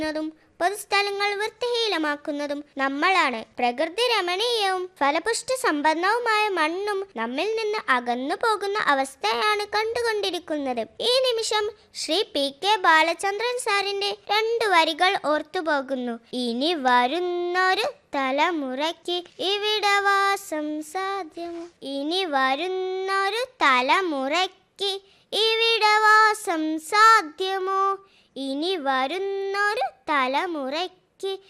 ും പൊതുസ്ഥലങ്ങൾ വൃത്തിഹീനമാക്കുന്നതും നമ്മളാണ് പ്രകൃതി രമണീയവും ഫലപുഷ്ടി സമ്പന്നവുമായ മണ്ണും നമ്മിൽ നിന്ന് അകന്നു പോകുന്ന അവസ്ഥയാണ് കണ്ടുകൊണ്ടിരിക്കുന്നത് ഈ നിമിഷം ശ്രീ പി കെ ബാലചന്ദ്രൻ സാറിന്റെ രണ്ടു വരികൾ ഓർത്തുപോകുന്നു ഇനി വരുന്നൊരു തലമുറയ്ക്ക് ഇവിടെ വാസം സാധ്യമോ ഇനി വരുന്നൊരു തലമുറയ്ക്ക് ഇവിടെ വാസം സാധ്യമോ ഇനി വരുന്നൊരു തലമുറയ്ക്ക്